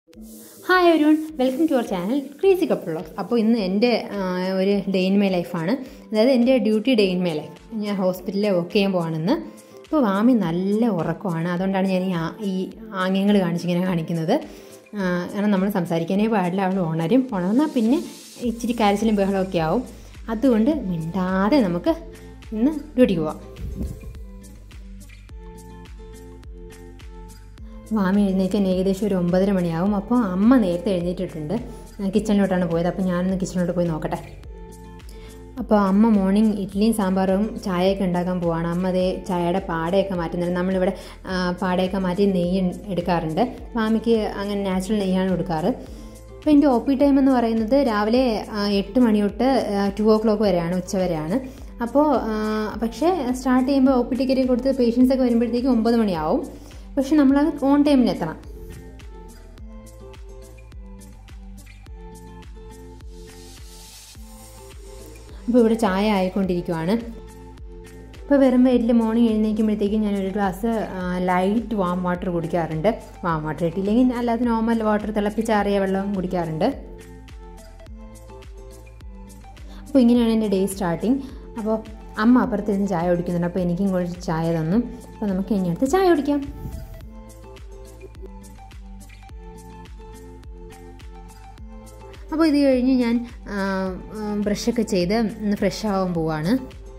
Hi everyone welcome to our channel crazy couple vlogs അപ്പോൾ ഇന്ന് എൻ്റെ ആ, ഒരു ഡേ ഇൻ മൈ ലൈഫാണ് അതായത് എൻ്റെ duty day in my life ഞാൻ ഹോസ്പിറ്റലിൽ വർക്ക് ചെയ്യാൻ പോവാണെന്ന് അപ്പോൾ വാമി നല്ല ഉറക്കമാണ് അതുകൊണ്ടാണ് ഞാൻ ഈ ആ- ഈ ആംഗ്യങ്ങൾ കാണിച്ചിങ്ങനെ കാണിക്കുന്നത് ആ, കാരണം നമ്മൾ സംസാരിക്കാനേ പാടില്ല അവൾ ഉണരും ഉണർന്നാൽ പിന്നെ ഇച്ചിരി കരച്ചിലും ബഹളമൊക്കെ ആവും അതുകൊണ്ട് മിണ്ടാതെ നമുക്ക് ഇന്ന് ഡ്യൂട്ടിക്ക് പോവാം വാമി എഴുന്നേക്കാൻ ഏകദേശം ഒരു ഒമ്പതര മണിയാവും അപ്പോൾ അമ്മ നേരത്തെ എഴുന്നേറ്റിട്ടുണ്ട് കിച്ചണിലോട്ടാണ് പോയത് അപ്പോൾ ഞാനൊന്ന് കിച്ചണിലോട്ട് പോയി നോക്കട്ടെ അപ്പോൾ അമ്മ മോർണിംഗ് ഇഡ്ഡലിയും സാമ്പാറും ചായയൊക്കെ ഉണ്ടാക്കാൻ പോവാണ് അമ്മ അതേ ചായയുടെ പാടയൊക്കെ മാറ്റുന്നുണ്ട് നമ്മളിവിടെ ആ, പാടയൊക്കെ മാറ്റി നെയ്യ് എടുക്കാറുണ്ട് വാമിക്ക് അങ്ങനെ നാച്ചുറൽ നെയ്യാണ് കൊടുക്കാറ് അപ്പോൾ എൻ്റെ ഒ പി ടൈം എന്ന് പറയുന്നത് രാവിലെ ആ, എട്ട് മണി തൊട്ട് ടു ഓ ക്ലോക്ക് വരെയാണ് ഉച്ച വരെയാണ് അപ്പോൾ ആ, പക്ഷേ സ്റ്റാർട്ട് ചെയ്യുമ്പോൾ ഒ പി ടിക്കറ്റ് കൊടുത്ത് പേഷ്യൻസ് ഒക്കെ വരുമ്പോഴത്തേക്ക് ഒമ്പത് മണിയാവും പക്ഷെ നമ്മളത് ഓൺ ടൈമിൽ എത്തണം അപ്പോൾ ഇവിടെ ചായ ആയിക്കൊണ്ടിരിക്കുവാണ് ഇപ്പോൾ വെറും വയറ്റിൽ മോർണിംഗ് എഴുന്നേൽക്കുമ്പോഴത്തേക്കും ഞാൻ ഒരു ഗ്ലാസ് ലൈറ്റ് വാം വാട്ടർ കുടിക്കാറുണ്ട് വാം വാട്ടർ കിട്ടിയില്ലെങ്കിൽ അല്ലാതെ നോർമൽ വാട്ടർ തിളപ്പിച്ചാറിയ വെള്ളം കുടിക്കാറുണ്ട് അപ്പോൾ ഇങ്ങനെയാണ് എൻ്റെ ഡേ സ്റ്റാർട്ടിങ് അപ്പോൾ അമ്മ അപ്പുറത്തിരുന്ന് ചായ കുടിക്കുന്നുണ്ട് അപ്പോൾ എനിക്കും കുറച്ച് ചായ തന്നു അപ്പോൾ നമുക്ക് ഇനി അടുത്ത് ചായ കുടിക്കാം അപ്പോൾ ഇത് കഴിഞ്ഞ് ഞാൻ ബ്രഷൊക്കെ ചെയ്ത് ഒന്ന് ഫ്രഷ് ആവാൻ പോവാണ്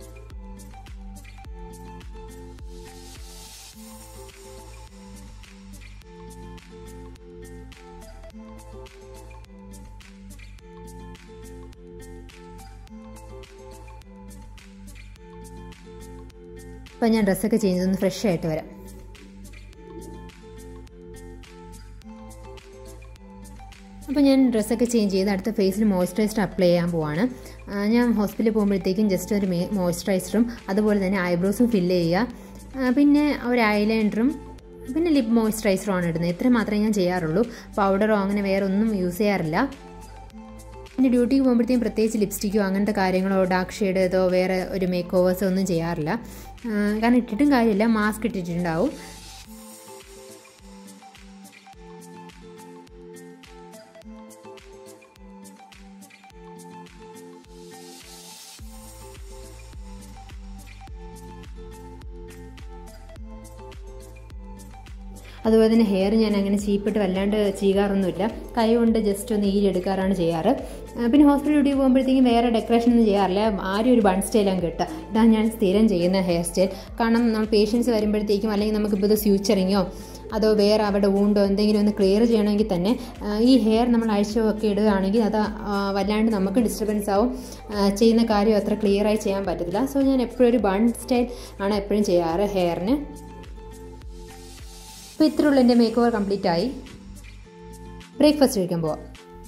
അപ്പോൾ ഞാൻ ഡ്രസ്സൊക്കെ ചേഞ്ച് ഒന്ന് ഫ്രഷ് ആയിട്ട് വരാം അപ്പോൾ ഞാൻ ഡ്രസ്സൊക്കെ ചേഞ്ച് ചെയ്ത് അടുത്ത ഫേസിൽ മോയ്സ്ചറൈസർ അപ്ലൈ ചെയ്യാൻ പോവാണ് ആ, ഞാൻ ഹോസ്പിറ്റലിൽ പോകുമ്പോഴത്തേക്കും ജസ്റ്റ് ഒരു മോയ്സ്ചറൈസറും അതുപോലെ തന്നെ ഐബ്രോസും ഫില്ല് ചെയ്യുക ആ, പിന്നെ ഒരു ഐലൈനറും പിന്നെ ലിപ് മോയ്സ്ചറൈസറും ആണ് ഇടുന്നത് ഇത്ര മാത്രമേ ഞാൻ ചെയ്യാറുള്ളൂ പൗഡറോ അങ്ങനെ വേറെ ഒന്നും യൂസ് ചെയ്യാറില്ല പിന്നെ ഡ്യൂട്ടിക്ക് പോകുമ്പോഴത്തേക്കും പ്രത്യേകിച്ച് ലിപ്സ്റ്റിക്കോ അങ്ങനത്തെ കാര്യങ്ങളോ ഡാർക്ക് ഷെയ്ഡ് ഏതോ വേറെ ഒരു മേക്ക് ഓവേഴ്സോ ഒന്നും ചെയ്യാറില്ല ആ, കാരണം ഇട്ടിട്ടും കാര്യമില്ല മാസ്ക് ഇട്ടിട്ടുണ്ടാവും അതുപോലെ തന്നെ ഹെയർ ഞാൻ അങ്ങനെ ചീപ്പിട്ട് വല്ലാണ്ട് ചെയ്യാറൊന്നുമില്ല കൈ കൊണ്ട് ജസ്റ്റ് ഒന്ന് ഈരെടുക്കാറാണ് ചെയ്യാറ് ആ, പിന്നെ ഹോസ്പിറ്റൽ ഡ്യൂട്ടി പോകുമ്പോഴത്തേക്കും വേറെ ഡെക്കറേഷൻ ഒന്നും ചെയ്യാറില്ല ആരും ഒരു ബൺ സ്റ്റൈലാണ് കിട്ടുക ഇതാണ് ഞാൻ സ്ഥിരം ചെയ്യുന്ന ഹെയർ സ്റ്റൈൽ കാരണം നമ്മൾ പേഷ്യൻസ് വരുമ്പോഴത്തേക്കും അല്ലെങ്കിൽ നമുക്കിപ്പോൾ ഇത് ഫ്യൂച്ചറിങ്ങോ അതോ വേറെ അവിടെ ഊണ്ടോ എന്തെങ്കിലും ഒന്ന് ക്ലിയർ ചെയ്യണമെങ്കിൽ തന്നെ ആ, ഈ ഹെയർ നമ്മൾ അഴിച്ചൊക്കെ ഇടുകയാണെങ്കിൽ അത് ആ, വല്ലാണ്ട് നമുക്ക് ഡിസ്റ്റർബൻസ് ആവും ആ, ചെയ്യുന്ന കാര്യം അത്ര ക്ലിയറായി ചെയ്യാൻ പറ്റത്തില്ല സോ ഞാൻ എപ്പോഴും ഒരു ബൺ സ്റ്റൈൽ ആണ് എപ്പോഴും ചെയ്യാറ് ഹെയറിന് അപ്പോൾ ഇത്രയുള്ള എൻ്റെ മേക്ക് ഓവർ കംപ്ലീറ്റ് ആയി ബ്രേക്ക്ഫാസ്റ്റ് കഴിക്കാൻ പോവാം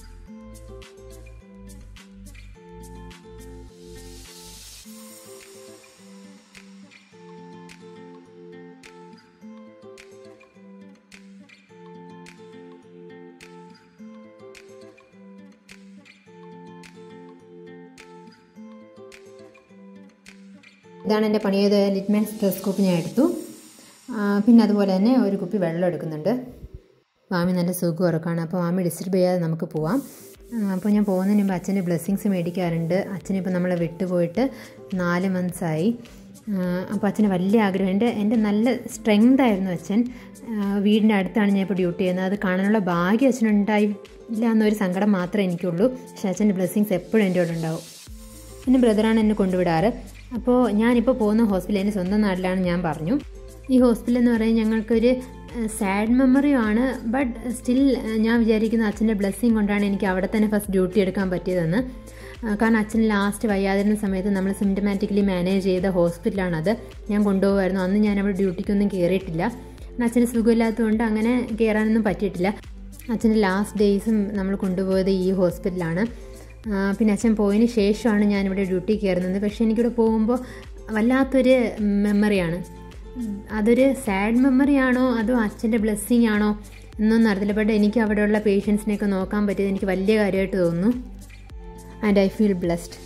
ഇതാണ് എൻ്റെ പണി ചെയ്ത ലിറ്റ്മാൻ സ്റ്റെസ്കോപ്പ് ഞാൻ എടുത്തു ആ, പിന്നെ അതുപോലെ തന്നെ ഒരു കുപ്പി വെള്ളം എടുക്കുന്നുണ്ട് മാമി നല്ല സുഖം ഉറക്കാണ് അപ്പോൾ മാമി ഡിസ്റ്റർബ് ചെയ്യാതെ നമുക്ക് പോവാം ആ, അപ്പോൾ ഞാൻ പോകുന്നതിന് മുമ്പ് അച്ഛൻ്റെ ബ്ലെസ്സിങ്സ് മേടിക്കാറുണ്ട് അച്ഛനിപ്പോൾ നമ്മളെ വിട്ടുപോയിട്ട് നാല് മന്ത്സായി അപ്പോൾ അച്ഛന് വലിയ ആഗ്രഹം എൻ്റെ എൻ്റെ നല്ല സ്ട്രെങ്ത് ആയിരുന്നു അച്ഛൻ ആ, വീടിൻ്റെ അടുത്താണ് ഞാൻ ഇപ്പോൾ ഡ്യൂട്ടി ചെയ്യുന്നത് അത് കാണാനുള്ള ഭാഗ്യം അച്ഛനുണ്ടായില്ല എന്നൊരു സങ്കടം മാത്രമേ എനിക്കുള്ളൂ പക്ഷേ അച്ഛൻ്റെ ബ്ലെസ്സിങ്സ് എപ്പോഴും എൻ്റെ കൂടെ ഉണ്ടാവും എൻ്റെ ബ്രദറാണ് എന്നെ കൊണ്ടുവിടാറ് അപ്പോൾ ഞാനിപ്പോൾ പോകുന്ന ഹോസ്പിറ്റൽ എൻ്റെ സ്വന്തം നാട്ടിലാണ് ഞാൻ പറഞ്ഞു ഈ ഹോസ്പിറ്റൽ എന്ന് പറയുന്നത് ഞങ്ങൾക്കൊരു സാഡ് മെമ്മറിയാണ് ബട്ട് സ്റ്റിൽ ഞാൻ വിചാരിക്കുന്ന അച്ഛൻ്റെ ബ്ലെസ്സിങ് കൊണ്ടാണ് എനിക്ക് അവിടെ തന്നെ ഫസ്റ്റ് ഡ്യൂട്ടി എടുക്കാൻ പറ്റിയതെന്ന് ആ, കാരണം അച്ഛൻ ലാസ്റ്റ് വയ്യാതിരുന്ന സമയത്ത് നമ്മൾ സിംറ്റമാറ്റിക്കലി മാനേജ് ചെയ്ത ഹോസ്പിറ്റലാണത് ഞാൻ കൊണ്ടുപോകുമായിരുന്നു അന്ന് ഞാൻ അവിടെ ഡ്യൂട്ടിക്കൊന്നും കയറിയിട്ടില്ല കാരണം അച്ഛന് സുഖമില്ലാത്തതുകൊണ്ട് അങ്ങനെ കയറാനൊന്നും പറ്റിയിട്ടില്ല അച്ഛൻ്റെ ലാസ്റ്റ് ഡേയ്സും നമ്മൾ കൊണ്ടുപോയത് ഈ ഹോസ്പിറ്റലാണ് ആ, പിന്നെ അച്ഛൻ പോയതിന് ശേഷമാണ് ഞാനിവിടെ ഡ്യൂട്ടി കയറുന്നത് പക്ഷേ എനിക്കിവിടെ പോകുമ്പോൾ വല്ലാത്തൊരു മെമ്മറിയാണ് അതൊരു സാഡ് മെമ്മറി ആണോ അതോ അച്ഛൻ്റെ ബ്ലെസ്സിങ് ആണോ എന്നൊന്നും അറിയില്ല ബട്ട് എനിക്ക് അവിടെയുള്ള പേഷ്യൻസിനെയൊക്കെ നോക്കാൻ പറ്റിയത് എനിക്ക് വലിയ കാര്യമായിട്ട് തോന്നുന്നു ആൻഡ് ഐ ഫീൽ ബ്ലെസ്ഡ്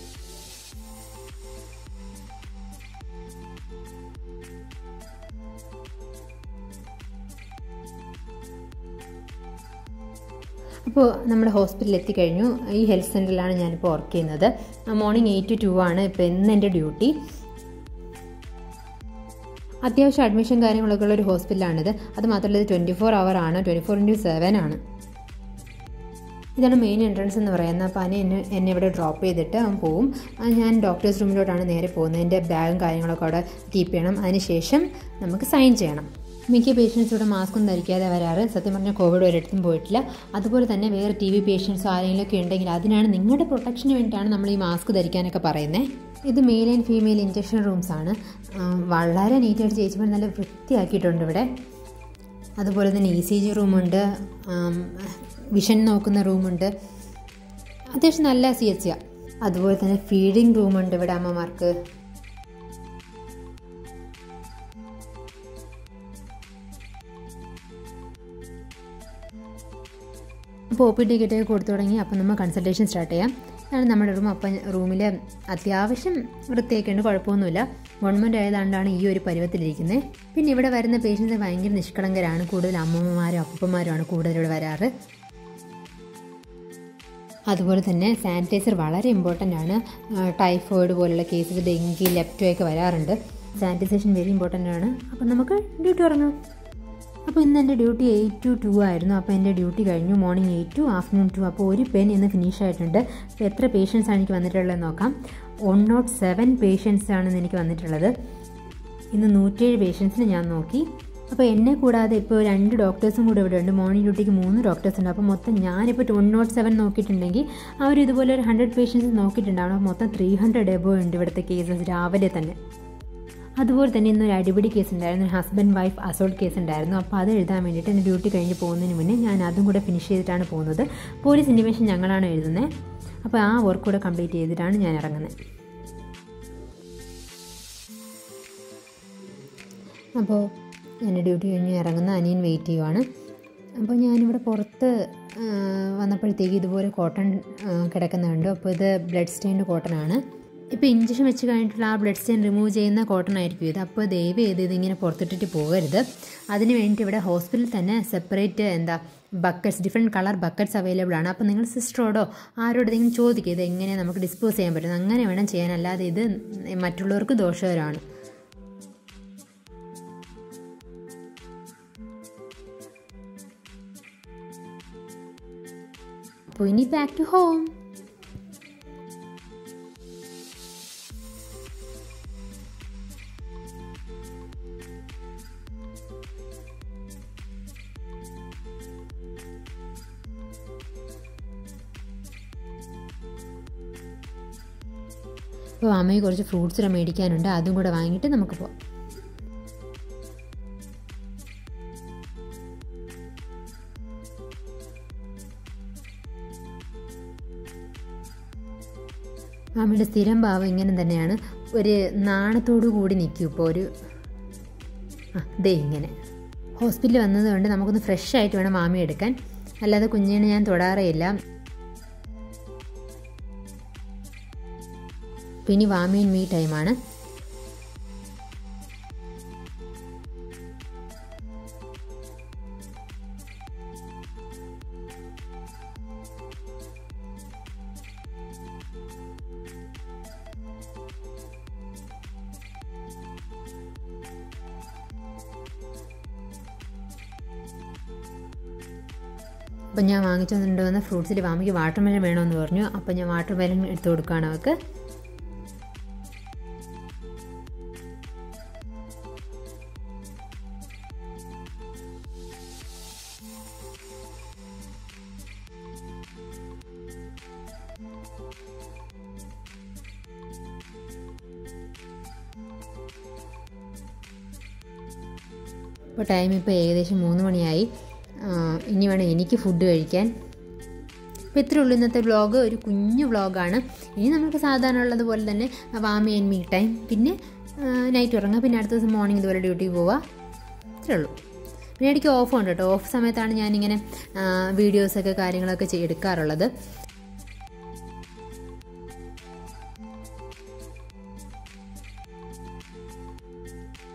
അപ്പോൾ നമ്മുടെ ഹോസ്പിറ്റലിൽ എത്തിക്കഴിഞ്ഞു ഈ ഹെൽത്ത് സെൻറ്ററിലാണ് ഞാനിപ്പോൾ വർക്ക് ചെയ്യുന്നത് മോർണിംഗ് എയ്റ്റ് ടു ടു ആണ് ഇപ്പോൾ ഇന്ന് എൻ്റെ ഡ്യൂട്ടി അത്യാവശ്യം അഡ്മിഷൻ കാര്യങ്ങളൊക്കെ ഉള്ള ഒരു ഹോസ്പിറ്റലാണിത് അത് മാത്രമല്ല ഇത് ട്വൻറ്റി ഫോർ അവർ ആണ് ട്വൻറ്റി ഫോർ ഇൻറ്റു സെവൻ ആണ് ഇതാണ് മെയിൻ എൻട്രൻസ് എന്ന് പറയുന്നത് അപ്പോൾ അനെ എന്നെ എന്നെ ഇവിടെ ഡ്രോപ്പ് ചെയ്തിട്ട് അവൻ പോവും ആ, ഞാൻ ഡോക്ടേഴ്സ് റൂമിലോട്ടാണ് നേരെ പോകുന്നത് എൻ്റെ ബാഗും കാര്യങ്ങളൊക്കെ അവിടെ കീപ്പ് ചെയ്യണം അതിനുശേഷം നമുക്ക് സൈൻ ചെയ്യണം മിക്ക പേഷ്യൻസ് ഇവിടെ മാസ്ക് ഒന്നും ധരിക്കാതെ വരാറ് സത്യം പറഞ്ഞാൽ കോവിഡ് ഒരിടത്തും പോയിട്ടില്ല അതുപോലെ തന്നെ വേറെ ടി വി പേഷ്യൻസോ ആരെങ്കിലുമൊക്കെ ഉണ്ടെങ്കിൽ അതിനാണ് നിങ്ങളുടെ പ്രൊട്ടക്ഷന് വേണ്ടിയിട്ടാണ് നമ്മൾ ഈ മാസ്ക് ധരിക്കാനൊക്കെ പറയുന്നത് ഇത് male and female injection rooms ആണ് ആ, വളരെ നീറ്റായിട്ട് ചേച്ചിമാർ നല്ല വൃത്തിയാക്കിയിട്ടുണ്ട് ഇവിടെ അതുപോലെ തന്നെ ഇ സി ജി റൂമുണ്ട് വിഷൻ നോക്കുന്ന റൂമുണ്ട് അത്യാവശ്യം നല്ല സി എച്ച് അതുപോലെ തന്നെ ഫീഡിംഗ് റൂമുണ്ട് ഇവിടെ അമ്മമാർക്ക് അപ്പോൾ ഒ പി ടിക്കറ്റ് കൊടുത്തു തുടങ്ങി അപ്പം നമ്മൾ കൺസൾട്ടേഷൻ സ്റ്റാർട്ട് ചെയ്യാം ഇതാണ് നമ്മുടെ റൂം അപ്പം റൂമിൽ അത്യാവശ്യം വൃത്തിയൊക്കെ ഉണ്ട് കുഴപ്പമൊന്നുമില്ല ഗവൺമെൻറ് ആയതുകൊണ്ടാണ് ഈ ഒരു പരുവത്തിലിരിക്കുന്നത് പിന്നെ ഇവിടെ വരുന്ന പേഷ്യൻസ് ഭയങ്കര നിഷ്കളങ്കരാണ് കൂടുതൽ അമ്മമ്മമാരും അപ്പന്മാരുമാണ് കൂടുതൽ ഇവിടെ വരാറ് അതുപോലെ തന്നെ സാനിറ്റൈസർ വളരെ ഇമ്പോർട്ടൻ്റ് ആണ് ടൈഫോയിഡ് പോലുള്ള കേസസ് ഡെങ്കി ലെപ്റ്റോ ഒക്കെ വരാറുണ്ട് സാനിറ്റൈസേഷൻ വെരി ഇമ്പോർട്ടൻ്റ് ആണ് അപ്പം നമുക്ക് ഡ്യൂട്ടി തുടങ്ങാം അപ്പോൾ ഇന്ന് എൻ്റെ ഡ്യൂട്ടി എയ്റ്റ് ടു ടു ആയിരുന്നു അപ്പോൾ എൻ്റെ ഡ്യൂട്ടി കഴിഞ്ഞു morning eight to afternoon two അപ്പോൾ ഒരു പെൻ ഇന്ന് ഫിനിഷ് ആയിട്ടുണ്ട് അപ്പോൾ എത്ര പേഷ്യൻസ് ആണ് എനിക്ക് വന്നിട്ടുള്ളത് നോക്കാം വൺ നോട്ട് സെവൻ പേഷ്യൻസ് ആണ് ഇന്ന് എനിക്ക് വന്നിട്ടുള്ളത് ഇന്ന് നൂറ്റേഴ് പേഷ്യൻസിന് ഞാൻ നോക്കി അപ്പോൾ എന്നെ കൂടാതെ ഇപ്പോൾ രണ്ട് ഡോക്ടേഴ്സും കൂടെ ഇവിടെ ഉണ്ട് മോർണിംഗ് ഡ്യൂട്ടിക്ക് മൂന്ന് ഡോക്ടേഴ്സ് ഉണ്ട് അപ്പോൾ മൊത്തം ഞാനിപ്പോൾ വൺ നോട്ട് സെവൻ നോക്കിയിട്ടുണ്ടെങ്കിൽ അവർ ഇതുപോലെ ഒരു ഹൺഡ്രഡ് പേഷ്യൻസ് നോക്കിയിട്ടുണ്ടാവും അപ്പോൾ മൊത്തം ത്രീ ഹൺഡ്രഡ് എബോ ഉണ്ട് ഇവിടുത്തെ കേസസ് രാവിലെ തന്നെ അതുപോലെ തന്നെ ഇന്നൊരു അടിപിടി കേസ് ഉണ്ടായിരുന്നു ഹസ്ബൻഡ് വൈഫ് അസോൾട്ട് കേസ് ഉണ്ടായിരുന്നു അപ്പോൾ അത് എഴുതാൻ വേണ്ടിയിട്ട് എൻ്റെ ഡ്യൂട്ടി കഴിഞ്ഞ് പോകുന്നതിന് മുന്നേ ഞാൻ അതും കൂടെ ഫിനിഷ് ചെയ്തിട്ടാണ് പോകുന്നത് പോലീസ് ഇൻറ്റിമേഷൻ ഞങ്ങളാണ് എഴുതുന്നത് അപ്പോൾ ആ വർക്ക് കൂടെ കംപ്ലീറ്റ് ചെയ്തിട്ടാണ് ഞാൻ ഇറങ്ങുന്നത് അപ്പോൾ എൻ്റെ ഡ്യൂട്ടി കഴിഞ്ഞ് ഇറങ്ങുന്ന അനിയൻ വെയിറ്റ് ചെയ്യുവാണ് അപ്പോൾ ഞാനിവിടെ പുറത്ത് ആ, വന്നപ്പോഴത്തേക്ക് ഇതുപോലെ കോട്ടൺ ആ, കിടക്കുന്നുണ്ട് അപ്പോൾ ഇത് ബ്ലഡ് സ്റ്റെയിൻഡ് കോട്ടൺ ആണ് ഇപ്പോൾ ഇഞ്ചക്ഷൻ വെച്ച് കഴിഞ്ഞിട്ടുള്ള ആ ബ്ലഡ് സ്റ്റെയിൻ റിമൂവ് ചെയ്യുന്ന കോട്ടൺ ആയിരിക്കും ഇത് അപ്പോൾ ദയവ് ചെയ്ത് ഇതിങ്ങനെ പുറത്തിട്ടിട്ട് പോകരുത് അതിന് വേണ്ടി ഇവിടെ ഹോസ്പിറ്റലിൽ തന്നെ സെപ്പറേറ്റ് എന്താ buckets different colour buckets available ആണ് അപ്പോൾ നിങ്ങൾ സിസ്റ്ററോടോ ആരോടെങ്കിലും ചോദിക്കുക ഇത് എങ്ങനെ നമുക്ക് ഡിസ്പോസ് ചെയ്യാൻ പറ്റും അങ്ങനെ വേണം ചെയ്യാൻ അല്ലാതെ ഇത് മറ്റുള്ളവർക്ക് ദോഷകരമാണ് അപ്പോൾ ഇനി ബാക്ക് ടു ഹോം അപ്പോൾ അമ്മയ്ക്ക് കുറച്ച് ഫ്രൂട്ട്സ് മേടിക്കാനുണ്ട് അതും കൂടെ വാങ്ങിയിട്ട് നമുക്ക് പോവാം അമ്മയുടെ സ്ഥിരം ഭാവം ഇങ്ങനെ തന്നെയാണ് ഒരു നാണത്തോടു കൂടി നിൽക്കും ഇപ്പോൾ ഒരു ആ ദേ ഇങ്ങനെ ഹോസ്പിറ്റലിൽ വന്നതുകൊണ്ട് നമുക്കൊന്ന് ഫ്രഷ് ആയിട്ട് വേണം മാമി എടുക്കാൻ അല്ലാതെ കുഞ്ഞിനെ ഞാൻ തൊടാറേയില്ല പിന്നെ വാമി ആൻഡ് മീ ടൈമാണ് അപ്പം ഞാൻ വാങ്ങിച്ചു വന്നിട്ടുണ്ടെന്ന് ഫ്രൂട്ട്സിൽ വാമിക്ക് വാട്ടർ മെലൻ വേണമെന്ന് പറഞ്ഞു അപ്പം ഞാൻ വാട്ടർ മെലൻ എടുത്തു കൊടുക്കുകയാണ് അവൾക്ക് ഇപ്പോൾ ടൈം ഇപ്പോൾ ഏകദേശം മൂന്ന് മണിയായി ആ, ഇനി വേണം എനിക്ക് ഫുഡ് കഴിക്കാൻ അപ്പോൾ ഇത്രയേ ഉള്ളൂ ഇന്നത്തെ വ്ളോഗ് ഒരു കുഞ്ഞു വ്ളോഗാണ് ഇനി നമുക്ക് സാധാരണ ഉള്ളതുപോലെ തന്നെ വാമി ആൻഡ് മീ ടൈം പിന്നെ നൈറ്റ് ഉറങ്ങുക പിന്നെ അടുത്ത ദിവസം മോർണിംഗ് ഇതുപോലെ ഡ്യൂട്ടിക്ക് പോവുക ഇത്രയേ ഉള്ളൂ പിന്നെ ഇടയ്ക്ക് ഓഫ് ഉണ്ട് കേട്ടോ ഓഫ് സമയത്താണ് ഞാനിങ്ങനെ വീഡിയോസൊക്കെ കാര്യങ്ങളൊക്കെ ചെയ്ത് എടുക്കാറുള്ളത്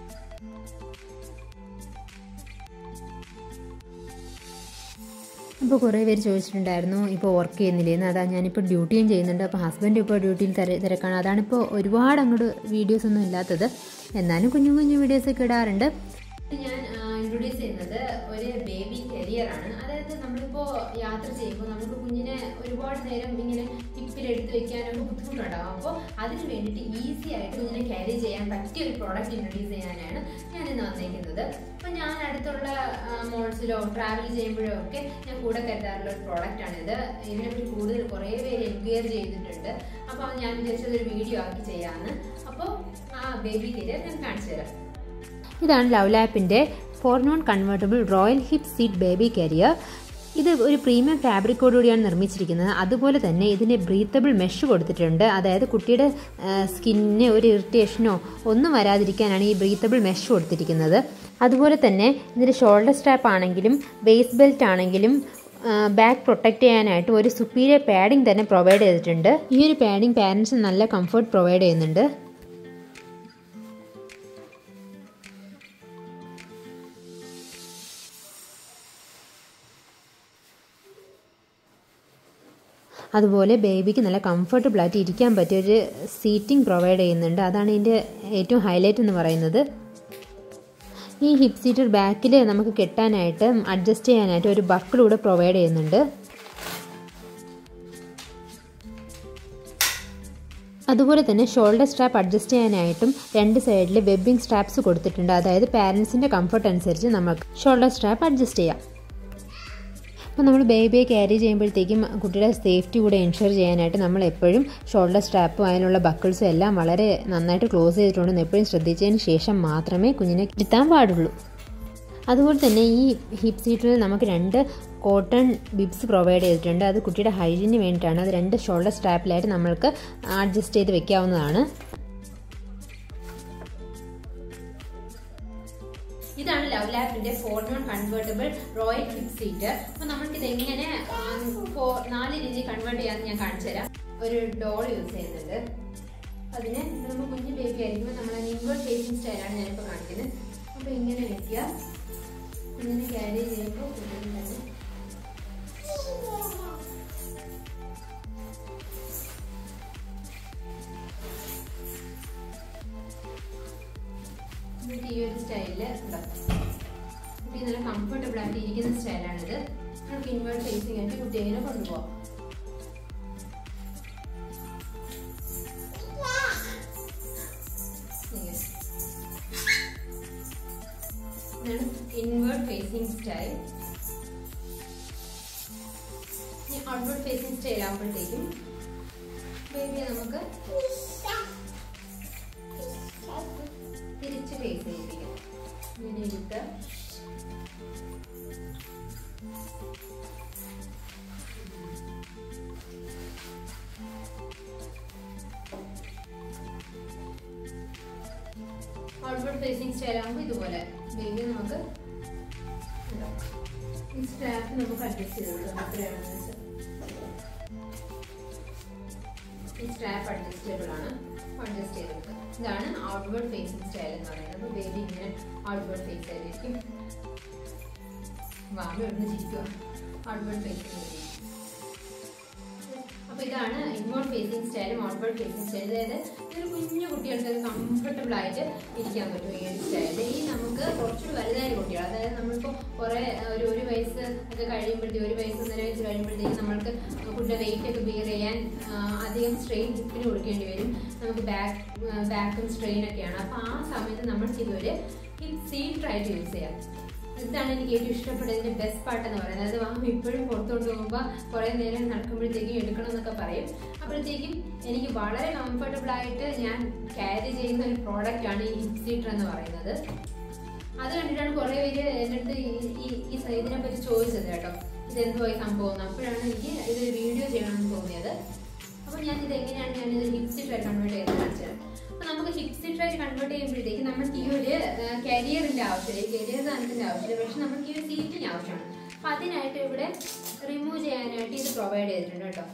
അപ്പോൾ അപ്പോൾ കുറേ പേര് ചോദിച്ചിട്ടുണ്ടായിരുന്നു ഇപ്പോൾ വർക്ക് ചെയ്യുന്നില്ലേന്ന് അതാ ഞാനിപ്പോൾ ഡ്യൂട്ടിയും ചെയ്യുന്നുണ്ട് അപ്പോൾ ഹസ്ബൻഡ് ഇപ്പോൾ ഡ്യൂട്ടിയിൽ തിര തിരക്കാണ് അതാണിപ്പോൾ ഒരുപാട് അങ്ങോട്ട് വീഡിയോസ് ഒന്നും ഇല്ലാത്തത് എന്നാലും കുഞ്ഞു കുഞ്ഞു വീഡിയോസൊക്കെ ഇടാറുണ്ട് ഞാൻ ഇൻട്രൊഡ്യൂസ് ചെയ്യുന്നത് ഒരു ബേബി കരിയറാണ് അതായത് നമ്മളിപ്പോൾ യാത്ര ചെയ്യുമ്പോൾ നമുക്ക് കുഞ്ഞിനെ ഒരുപാട് നേരം ഇങ്ങനെ ടിപ്പിൽ എടുത്ത് വെക്കാനൊക്കെ ബുദ്ധിമുട്ടുണ്ടാകും അപ്പോൾ അതിന് വേണ്ടിയിട്ട് ഈസി ആയിട്ട് കുഞ്ഞിനെ ക്യാരി ചെയ്യാൻ പറ്റിയ ഒരു പ്രോഡക്റ്റ് ഇൻട്രൊഡ്യൂസ് ചെയ്യാനാണ് ഞാൻ ഇന്ന് വന്നിരിക്കുന്നത് അപ്പോൾ ഞാൻ അടുത്തുള്ള മോൾസിലോ ട്രാവൽ ചെയ്യുമ്പോഴോ ഒക്കെ ഞാൻ കൂടെ കരുതാറുള്ള ഒരു പ്രോഡക്റ്റാണിത് ഇതിനെപ്പറ്റി കൂടുതൽ കുറേ പേര് എൻക്വയർ ചെയ്തിട്ടുണ്ട് അപ്പോൾ ഞാൻ വിചാരിച്ചത് ഒരു വീഡിയോ ആക്കി ചെയ്യാമെന്ന് അപ്പോൾ ആ ബേബി കരിയർ ഞാൻ കാണിച്ചു തരാം ഇതാണ് ലവ് ലാപ്പിൻ്റെ four non convertible royal hip seat baby carrier ഇത് ഒരു പ്രീമിയം ഫാബ്രിക്കോടുകൂടിയാണ് നിർമ്മിച്ചിരിക്കുന്നത് അതുപോലെ തന്നെ ഇതിന് ബ്രീത്തബിൾ മെഷ് കൊടുത്തിട്ടുണ്ട് അതായത് കുട്ടിയുടെ സ്കിന്നിന് ഒരു ഇറിറ്റേഷനോ ഒന്നും വരാതിരിക്കാനാണ് ഈ ബ്രീത്തബിൾ മെഷ് കൊടുത്തിരിക്കുന്നത് അതുപോലെ തന്നെ ഇതിൻ്റെ ഷോൾഡർ സ്ട്രാപ്പ് ആണെങ്കിലും ബേസ് ബെൽറ്റ് ആണെങ്കിലും ബാക്ക് പ്രൊട്ടക്റ്റ് ചെയ്യാനായിട്ട് ഒരു സുപ്പീരിയർ പാഡിംഗ് തന്നെ പ്രൊവൈഡ് ചെയ്തിട്ടുണ്ട് ഈ ഒരു പാഡിംഗ് പാരൻസിന് നല്ല കംഫർട്ട് പ്രൊവൈഡ് ചെയ്യുന്നുണ്ട് അതുപോലെ ബേബിക്ക് നല്ല കംഫർട്ടബിൾ ആയിട്ട് ഇരിക്കാൻ പറ്റിയ ഒരു സീറ്റിംഗ് പ്രൊവൈഡ് ചെയ്യുന്നുണ്ട് അതാണ് ഇതിൻ്റെ ഏറ്റവും ഹൈലൈറ്റ് എന്ന് പറയുന്നത് ഈ ഹിപ്പ് സീറ്റർ ബാക്കിൽ നമുക്ക് കെട്ടാനായിട്ട് അഡ്ജസ്റ്റ് ചെയ്യാനായിട്ട് ഒരു ബക്കിളൂടെ പ്രൊവൈഡ് ചെയ്യുന്നുണ്ട് അതുപോലെ തന്നെ ഷോൾഡർ സ്ട്രാപ്പ് അഡ്ജസ്റ്റ് ചെയ്യാനായിട്ടും രണ്ട് സൈഡിൽ വെബിംഗ് സ്ട്രാപ്സ് കൊടുത്തിട്ടുണ്ട് അതായത് പാരൻസിൻ്റെ കംഫർട്ട് അനുസരിച്ച് നമുക്ക് ഷോൾഡർ സ്ട്രാപ്പ് അഡ്ജസ്റ്റ് ചെയ്യാം അപ്പോൾ നമ്മൾ ബേബിയെ ക്യാരി ചെയ്യുമ്പോഴത്തേക്കും കുട്ടിയുടെ സേഫ്റ്റി കൂടെ എൻഷുർ ചെയ്യാനായിട്ട് നമ്മൾ എപ്പോഴും ഷോൾഡർ സ്ട്രാപ്പും അതിനുള്ള ബക്കിൾസും എല്ലാം വളരെ നന്നായിട്ട് ക്ലോസ് ചെയ്തിട്ടുണ്ടെന്ന് എപ്പോഴും ശ്രദ്ധിച്ചതിന് ശേഷം മാത്രമേ കുഞ്ഞിനെ ഇരുത്താൻ പാടുള്ളൂ അതുപോലെ തന്നെ ഈ ഹിപ്പ് സീറ്റിൽ നമുക്ക് രണ്ട് കോട്ടൺ ബിബ്സ് പ്രൊവൈഡ് ചെയ്തിട്ടുണ്ട് അത് കുട്ടിയുടെ ഹൈജീന് വേണ്ടിയിട്ടാണ് അത് രണ്ട് ഷോൾഡർ സ്ട്രാപ്പിലായിട്ട് നമ്മൾക്ക് അഡ്ജസ്റ്റ് ചെയ്ത് വെക്കാവുന്നതാണ് ഇതാണ് ലവ് ലാപ്പിന്റെ four non convertible royal hip seat അപ്പൊ നമുക്ക് ഇത് എങ്ങനെ നാല് രീതിയിൽ കൺവേർട്ട് ചെയ്യാന്ന് ഞാൻ കാണിച്ചു തരാം ഒരു ഡോൾ യൂസ് ചെയ്യുന്നുണ്ട് അതിന് നമ്മൾ കുഞ്ഞു ബേബി ആയിരിക്കുമ്പോൾ നമ്മൾ ഇൻവേർട്ട് ഫേസിങ് സ്റ്റൈലാണ് ഞാനിപ്പോൾ കാണിക്കുന്നത് അപ്പൊ ഇങ്ങനെ വെക്കുക കുഞ്ഞിനെ ക്യാരി ചെയ്യുമ്പോൾ കുഞ്ഞിന് തന്നെ എന്നിട്ട് ഈ ഒരു സ്റ്റൈലില് കുട്ടി നല്ല കംഫർട്ടബിൾ ആയിട്ട് ഇരിക്കുന്ന സ്റ്റൈലാണിത് നമുക്ക് ഇൻവേർട്ട് ഫേസിങ് ആയിട്ട് കുട്ടിയെ ഇങ്ങനെ കൊണ്ടുപോകാം ഇതാണ് invert facing style outward facing style ആകുമ്പോഴത്തേക്കും ബേബിയെ നമുക്ക് തിരിച്ച് ഫേസ് ചെയ്യിപ്പിക്കാം ഇങ്ങനെ ഇരുത്ത് ഔട്ട്വേർഡ് ഫേസിങ് സ്റ്റൈൽ ആകുമ്പോൾ ഇതുപോലെ ബേബി നമുക്ക് ഈ സ്ട്രാപ്പ് നമുക്ക് അഡ്ജസ്റ്റ് ചെയ്തോളൂ എത്രയാണെന്ന് വെച്ചാൽ ഈ സ്ട്രാപ്പ് അഡ്ജസ്റ്റബിൾ ആണ് അഡ്ജസ്റ്റ് ചെയ്തെടുക്കുക ഇതാണ് ഔട്ട്വേർഡ് ഫേസിങ് സ്റ്റൈൽ എന്ന് പറയുന്നത് അപ്പോൾ ബേബി ഇങ്ങനെ ഔട്ട്വേർഡ് ഫേസ് ആയിരിക്കും വാമ ഇവിടുന്ന് ചിരിക്കുക ഔട്ട്വേർഡ് ഫേസിങ് അപ്പോൾ ഇതാണ് ഇൻവേർഡ് ഫേസിങ് സ്റ്റൈലും ഔട്ട്വേർഡ് ഫേസിങ് സ്റ്റൈൽ അതായത് ഒരു കുഞ്ഞു കുട്ടികൾക്ക് കംഫർട്ടബിൾ ആയിട്ട് ഇരിക്കാൻ പറ്റും ഈ ഒരു സ്റ്റൈലിൽ ഈ നമുക്ക് കുറച്ചുകൂടി വലുതായ കുട്ടികൾ അതായത് നമ്മളിപ്പോൾ കുറേ ഒരു ഒരു വയസ്സ് ഒക്കെ കഴിയുമ്പോഴത്തേക്ക് ഒരു വയസ്സ് ഒന്നര വയസ്സ് കഴിയുമ്പോഴത്തേക്ക് നമ്മൾക്ക് കുട്ടിയുടെ വെയിറ്റ് ഒക്കെ ബിയർ ചെയ്യാൻ അധികം സ്ട്രെയിൻ ഹിപ്പിന് കൊടുക്കേണ്ടി വരും നമുക്ക് ബാക്ക് ബാക്കും സ്ട്രെയിൻ ഒക്കെയാണ് അപ്പോൾ ആ സമയത്ത് നമ്മൾക്ക് ഇതൊരു ഹിപ്പ് സീറ്റ് ആയിട്ട് യൂസ് ചെയ്യാം ഇതാണ് എനിക്ക് ഏറ്റവും ഇഷ്ടപ്പെട്ടതിന്റെ ബെസ്റ്റ് പാർട്ട് എന്ന് പറയുന്നത് അതായത് വാം ഇപ്പോഴും പുറത്തോട്ട് പോകുമ്പോൾ കുറേ നേരം നടക്കുമ്പോഴത്തേക്കും എടുക്കണം എന്നൊക്കെ പറയും അപ്പോഴത്തേക്കും എനിക്ക് വളരെ കംഫർട്ടബിൾ ആയിട്ട് ഞാൻ ക്യാരി ചെയ്യുന്ന ഒരു പ്രോഡക്റ്റ് ആണ് ഈ ഹിപ്പ് സീറ്റർ എന്ന് പറയുന്നത് അത് കണ്ടിട്ടാണ് കുറേ പേര് എൻ്റെ അടുത്ത് ഈ ഈ ഇതിനെ പറ്റി ചോദിച്ചത് കേട്ടോ ഇതെന്തോ ഈ സംഭവം അപ്പോഴാണ് എനിക്ക് ഇതൊരു വീഡിയോ ചെയ്യണമെന്ന് തോന്നിയത് അപ്പോൾ ഞാൻ ഇത് എങ്ങനെയാണ് ഞാൻ ഇത് ഹിപ്പ് സീറ്റർ കൺവേർട്ട് ചെയ്ത് കാണിച്ചത് അപ്പോൾ നമുക്ക് ഹിപ്പ് സീറ്ററായി കൺവേർട്ട് ചെയ്യുമ്പോഴത്തേക്ക് നമുക്ക് ഈ ഒരു കരിയറിന്റെ ആവശ്യമില്ല കരിയർ സാധനത്തിന്റെ ആവശ്യമില്ല പക്ഷെ നമുക്ക് ഈ ഒരു സീറ്റിംഗ് ആവശ്യമാണ് അപ്പം അതിനായിട്ട് ഇവിടെ റിമൂവ് ചെയ്യാനായിട്ട് ഇത് പ്രൊവൈഡ് ചെയ്തിട്ടുണ്ട് കേട്ടോ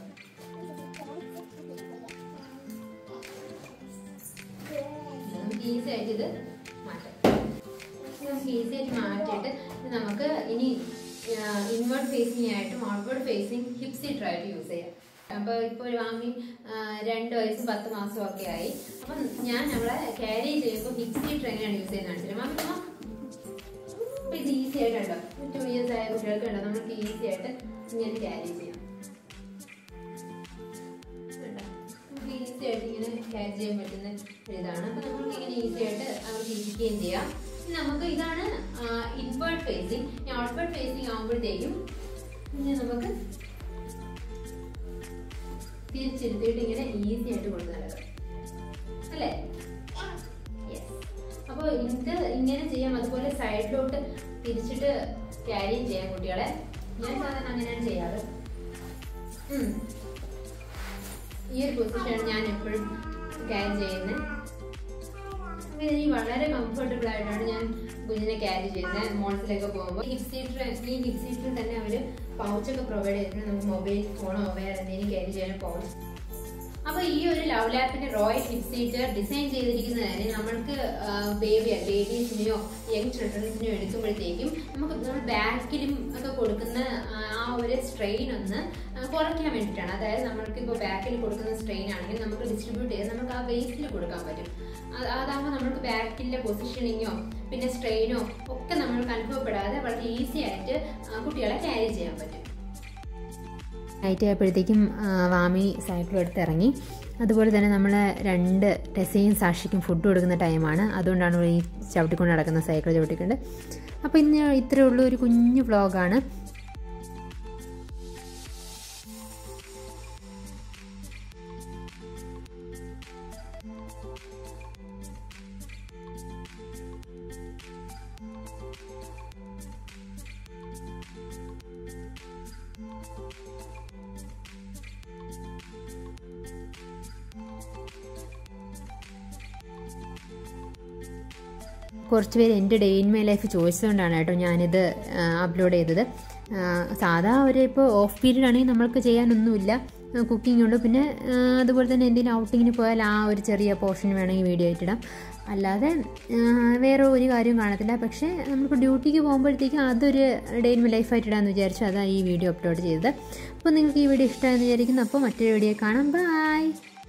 നമുക്ക് ഈസി ആയിട്ട് ഇത് മാറ്റാം നമുക്ക് ഈസി ആയിട്ട് മാറ്റിയിട്ട് ഇത് നമുക്ക് ഇനി ഇൻവേർട്ട് ഫേസിംഗ് ആയിട്ടും ഔട്ട്വേർഡ് ഫേസിംഗ് ഹിപ് സീറ്റർ ആയിട്ട് യൂസ് ചെയ്യാം അപ്പോൾ ഇപ്പോൾ ഒരു വാങ്ങി ആ, രണ്ട് വയസ്സും പത്ത് മാസവും ഒക്കെ ആയി അപ്പം ഞാൻ അവളെ ക്യാരി ചെയ്യുമ്പോൾ ഹിപ് സീറ്റർ എങ്ങനെയാണ് യൂസ് ചെയ്യുന്നത് കാണിച്ചില്ല മാമി അമ്മ അപ്പൊ ഇത് ഈസി ആയിട്ടുണ്ടോ ടു ഇയേഴ്സ് ആയ കുട്ടികൾക്ക് ഉണ്ടോ നമുക്ക് ഈസി ആയിട്ട് ഇങ്ങനെ ക്യാരി ചെയ്യാം കണ്ടോ? നമുക്ക് ഈസി ആയിട്ട് ഇങ്ങനെ ക്യാരി ചെയ്യാൻ പറ്റുന്ന ഒരു ഇതാണ് അപ്പൊ നമുക്ക് ഇങ്ങനെ ഈസി ആയിട്ട് അവർക്ക് ഇരിക്കുകയും ചെയ്യാം ഇനി നമുക്ക് ഇതാണ് ഇൻവേർട്ട് ഫേസിങ് ഔട്ട്വേർഡ് ഫേസിങ് ആകുമ്പോഴത്തേക്കും പിന്നെ നമുക്ക് തിരിച്ചിരുത്തിയിട്ട് ഇങ്ങനെ ഈസി ആയിട്ട് കൊണ്ടു നടക്കാം അല്ലേ യെസ് അപ്പോൾ ഇത് ഇങ്ങനെ ചെയ്യാം അതുപോലെ സൈഡിലോട്ട് തിരിച്ചിട്ട് ക്യാരിയും ചെയ്യാം കുട്ടികളെ ഞാൻ സാധാരണ അങ്ങനെയാണ് ചെയ്യാറ് ഉം. ഈ ഒരു പൊസിഷനാണ് ഞാൻ എപ്പോഴും ക്യാരി ചെയ്യുന്നത് ഈ വളരെ കംഫർട്ടബിൾ ആയിട്ടാണ് ഞാൻ കുഞ്ഞിനെ ക്യാരി ചെയ്യുന്നത് മോൾസിലൊക്കെ പോകുമ്പോൾ ഹിപ് സീറ്റർ ഈ ഹിപ് സീറ്ററിൽ തന്നെ അവർ പൗച്ചൊക്കെ പ്രൊവൈഡ് ചെയ്തിട്ടുണ്ട് നമുക്ക് മൊബൈൽ ഫോണോ വേറെ എന്തെങ്കിലും ക്യാരി ചെയ്യാൻ പൗച്ച് അപ്പൊ ഈ ഒരു ലവ് ലാപ്പിന്റെ റോയൽ ഹിപ് സീറ്റർ ഡിസൈൻ ചെയ്തിരിക്കുന്നതിന് നമ്മൾക്ക് ബേബി ബേബീസിനെയോ യങ് ചിൽഡ്രൻസിനെയോ എടുക്കുമ്പോഴത്തേക്കും നമുക്ക് നമ്മൾ ബാക്കിലും ഒക്കെ കൊടുക്കുന്ന ആ, ആ ഒരു സ്ട്രെയിൻ ഒന്ന് ആ, കുറയ്ക്കാൻ വേണ്ടിയിട്ടാണ് അതായത് നമ്മൾക്ക് ഇപ്പോൾ ബാക്കിൽ കൊടുക്കുന്ന സ്ട്രെയിൻ ആണെങ്കിൽ നമുക്ക് ഡിസ്ട്രിബ്യൂട്ട് ചെയ്ത് നമുക്ക് ആ വേസ്റ്റിൽ കൊടുക്കാൻ പറ്റും അത് അതാകുമ്പോൾ നമുക്ക് ബാക്കിലെ പൊസിഷനിങ്ങോ പിന്നെ സ്ട്രെയിനോ ഒക്കെ നമ്മൾക്ക് അനുഭവപ്പെടാതെ വളരെ ഈസി ആയിട്ട് ആ, കുട്ടികളെ ക്യാരി ചെയ്യാൻ പറ്റും നൈറ്റ് ആയപ്പോഴത്തേക്കും ആ, വാമി സൈക്കിൾ എടുത്ത് ഇറങ്ങി അതുപോലെ തന്നെ നമ്മൾ രണ്ട് ടെസയും സാക്ഷിക്കും ഫുഡ് കൊടുക്കുന്ന ടൈമാണ് അതുകൊണ്ടാണ് ഇവിടെ ഈ ചവിട്ടിക്കൊണ്ട് നടക്കുന്ന സൈക്കിൾ ചവിട്ടിക്കൊണ്ട് അപ്പോൾ ഇന്ന് ഇത്രയേ ഉള്ളൂ ഒരു കുഞ്ഞു വ്ളോഗാണ് കുറച്ച് പേര് എൻ്റെ ഡേ ഇൻ മൈ ലൈഫ് ചോദിച്ചതുകൊണ്ടാണ് കേട്ടോ ഞാനിത് അപ്ലോഡ് ചെയ്തത് ആ, സാധാ ഒരു ഇപ്പോൾ ഓഫ് പീരീഡ് ആണെങ്കിൽ നമ്മൾക്ക് ചെയ്യാനൊന്നുമില്ല കുക്കിംഗ് ഉണ്ട് പിന്നെ ആ, അതുപോലെ തന്നെ എന്തെങ്കിലും ഔട്ടിങ്ങിന് പോയാൽ ആ ഒരു ചെറിയ പോർഷൻ വേണമെങ്കിൽ വീഡിയോ ആയിട്ടിടാം അല്ലാതെ ആ, വേറെ ഒരു കാര്യവും കാണത്തില്ല പക്ഷേ നമ്മളിപ്പോൾ ഡ്യൂട്ടിക്ക് പോകുമ്പോഴത്തേക്കും അതൊരു ഡേ ഇൻ മൈ ലൈഫായിട്ട് ഇടാമെന്ന് വിചാരിച്ചു അതാണ് ഈ വീഡിയോ അപ്ലോഡ് ചെയ്തത് അപ്പോൾ നിങ്ങൾക്ക് ഈ വീഡിയോ ഇഷ്ടമായെന്ന് വിചാരിക്കുന്നു അപ്പോൾ മറ്റൊരു വീഡിയോ കാണാം ബൈ